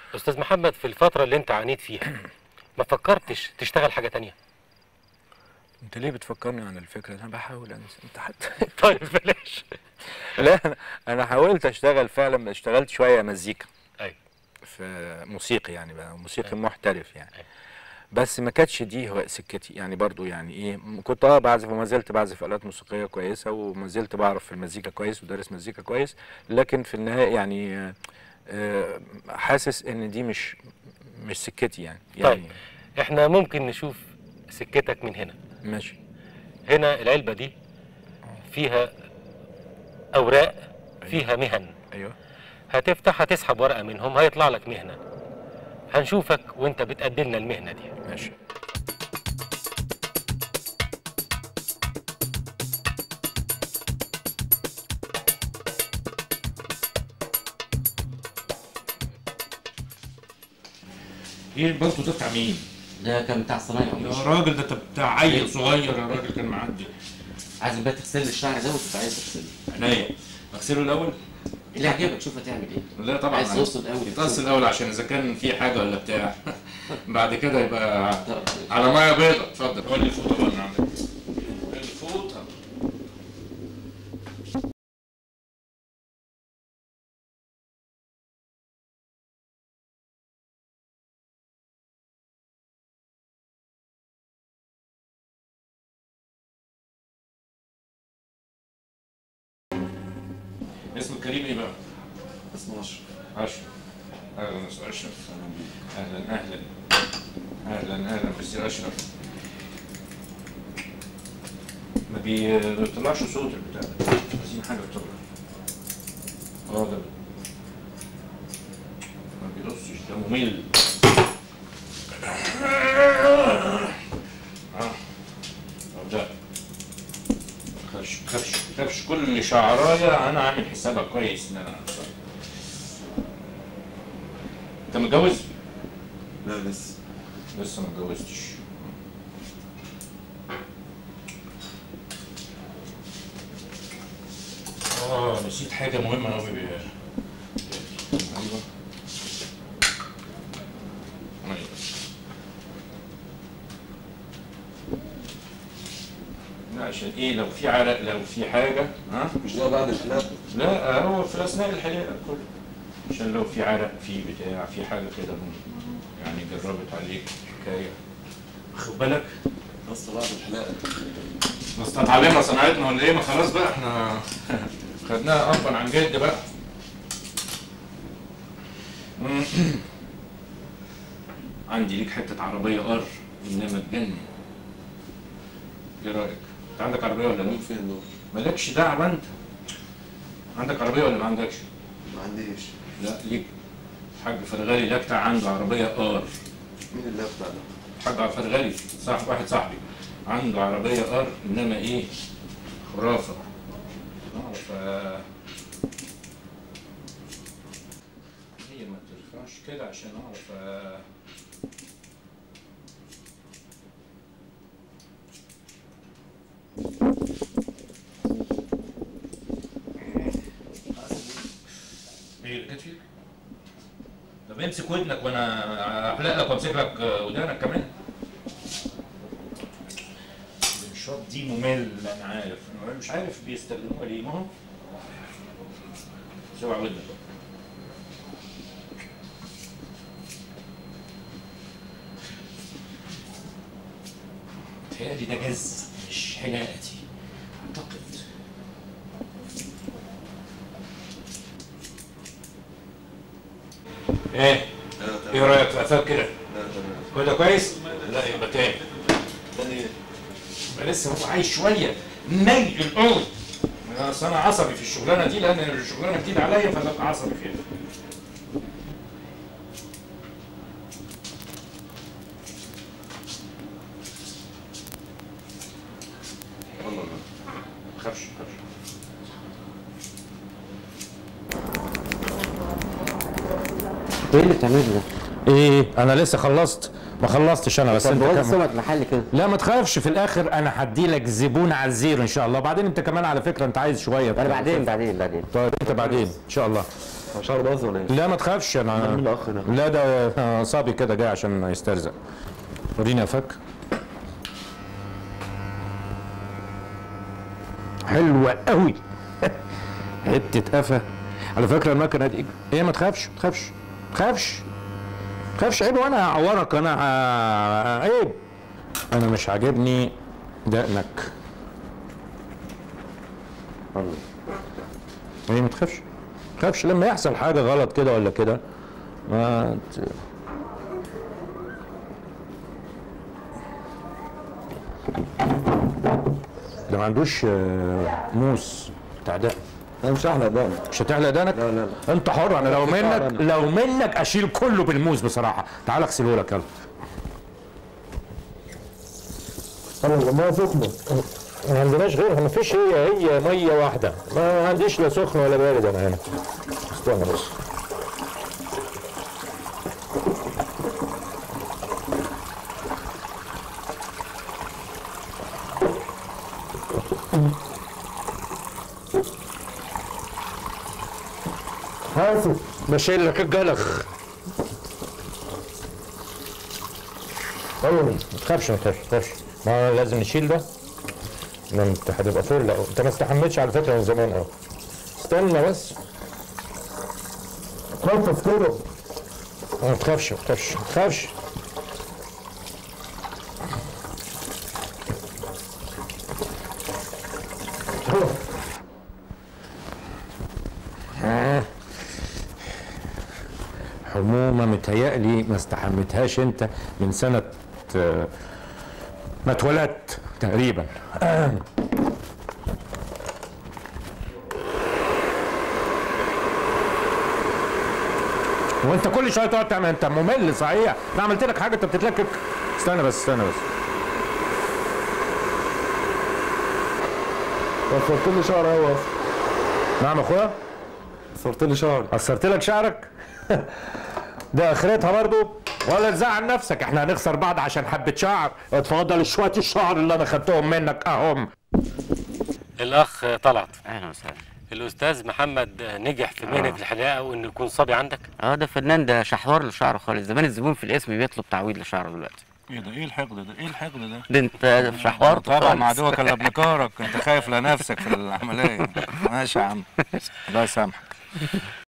استاذ محمد في الفتره اللي انت عانيت فيها ما فكرتش تشتغل حاجه تانية انت ليه بتفكرني عن الفكره دي؟ انا بحاول انسى انت حتى طيب بلاش لا أنا- انا حاولت اشتغل فعلا اشتغلت شويه مزيكا ايوه في موسيقي يعني بقى موسيقي أيوة. محترف يعني أيوة. بس ما كانتش دي هو سكتي يعني برضو يعني ايه م- كنت اه بعزف وما زلت بعزف آلات موسيقية كويسة وما زلت بعرف في المزيكا كويس ودارس مزيكا كويس لكن في النهاية يعني آه، آه، حاسس ان دي مش مش سكتي يعني يعني طيب. احنا ممكن نشوف سكتك من هنا ماشي هنا العلبه دي فيها اوراق فيها مهن ايوه هتفتح هتسحب ورقه منهم هيطلع لك مهنه هنشوفك وانت بتأدي لنا المهنه دي ماشي ايه البلطو ده بتاع مين؟ ده كان بتاع صنايعي يا راجل ده انت بتاع عيل صغير يا راجل كان معدي عايز بقى تغسل لي الشعر ده وتبقى عايز تغسله عينيا اغسله الاول؟ اللي عجبك شوف هتعمل ايه لا طبعا عايز تغسل الاول يتغسل الاول عشان اذا كان في حاجه ولا بتاع بعد كده يبقى طب، على ميه بيضاء اتفضل قول لي الفوطه بقى من عندك الفوطه اسم الكريم ايه بقى؟ اسمه اشرف اشرف اهلا يا استاذ اشرف اهلا اهلا اهلا اهلا مستر اشرف ما بيطلعش صوت البتاع ده عايزين حاجه تطلع اه ده ما بيقصش ده ممل اه طب ده خفش خفش خفش كل شعرايه انا عامل حسابها كويس ان انا أنصر. انت متجوز؟ لا لسه لسه ما اتجوزتش اه نسيت حاجة مهمة أوي ايوه ايوه لا عشان ايه لو في عرق لو في حاجة ها مش ده بعد الحلاق لا هو في اثناء الحلاقه كله عشان لو في عرق في بتاع في حاجه كده يعني جربت عليك حكايه خد بالك اصلا بعد الحلاقه بس اتعلمنا صناعتنا ولا ايه ما خلاص بقى احنا خدناها ابا عن جد بقى عندي ليك حته عربيه ار انما تجنن ايه رايك؟ انت عندك عربيه ولا لا؟ مين فين دول؟ مالكش دعوه انت عندك عربيه ولا ما عندكش؟ ما عنديش لا ليك حاج فرغالي لكتع عنده عربية ار مين اللي بتاع ده؟ حاج فرغالي صاحب واحد صاحبي عنده عربية ار انما ايه خرافة آه، ف هي ما ترفعش كده عشان اعرف آه، ايه اللي جت فيك؟ طب امسك ودنك وانا احلق لك وامسك لك ودانك كمان الانشاط دي ممل انا عارف انا مش عارف بيستخدموها ليه ما هو سوع ودنك بقى. متهيألي ده جز مش حلاقتي اعتقد ايه لا تمام ايه رايك في قفاك كده لا تمام كده كويس لا يبقى تاني تاني ايه؟ يبقى لسه هو عايز شويه ميل قوي اصل انا عصبي في الشغلانه دي لان الشغلانه جديده عليا فببقى عصبي فيها والله ما تخافش تخافش ايه اللي بتعمله ده؟ ايه انا لسه خلصت ما خلصتش انا بس طب انت بقول كمان سمك محل كده لا ما تخافش في الاخر انا هدي لك زبون على الزيرو ان شاء الله بعدين انت كمان على فكره انت عايز شويه انا بعدين بعدين بعدين طيب انت بعدين ان شاء الله هو شعره باظ ولا ايه؟ لا ما تخافش مين انا الاخ ده؟ لا ده آه، صبي كده جاي عشان يسترزق وريني قفاك حلوة قوي حتة قفا على فكرة المكنة دي ايه ما تخافش ما تخافش ما تخافش ما تخافش عيب وانا هعورك انا ه- عيب انا مش عاجبني دقنك ايه ما تخافش ما تخافش لما يحصل حاجة غلط كده ولا كده ما ت... ده ما عندوش آه، موس بتاع دقن انا مش احلى ده مش هتحلق دقنك؟ لا لا لا انت حر انا لو بس شعر منك أنا. لو منك اشيل كله بالموس بصراحه تعال اغسله لك يلا انا ما سخنه ما عندناش غيرها ما فيش هي هي ميه واحده ما عنديش لا سخن ولا بارد انا هنا استنى بس حاسس بشيل لك الجلخ ما تخافش ما تخافش ما تخافش ما لازم نشيل ده ما انت هتبقى فول لا انت ما استحملتش على فكره من زمان قوي استنى بس خفف كده ما تخافش ما تخافش ما تخافش آه. حمومة متهيألي ما استحملتهاش انت من سنة آه، ما اتولدت تقريبا وانت كل شويه تقعد تعمل انت ممل صحيح انا عملت لك حاجه انت بتتلكك استنى بس استنى بس قصرت لي شعر اهو نعم اخويا قصرت لي شعر قصرت لك شعرك ده اخرتها برضو ولا تزعل نفسك احنا هنخسر بعض عشان حبه شعر اتفضل شويه الشعر اللي انا خدتهم منك اهم الاخ طلعت اهلا وسهلا الاستاذ محمد نجح في مهنه الحلاقه وانه يكون صبي عندك اه ده فنان ده شحوار لشعره خالص زمان الزبون في الاسم بيطلب تعويض لشعره دلوقتي ايه ده ايه الحقد ده ايه الحقد ده ده انت شحوار طبعا عدوك الا ابن كارك انت خايف لنفسك في العمليه ماشي يا عم الله يسامحك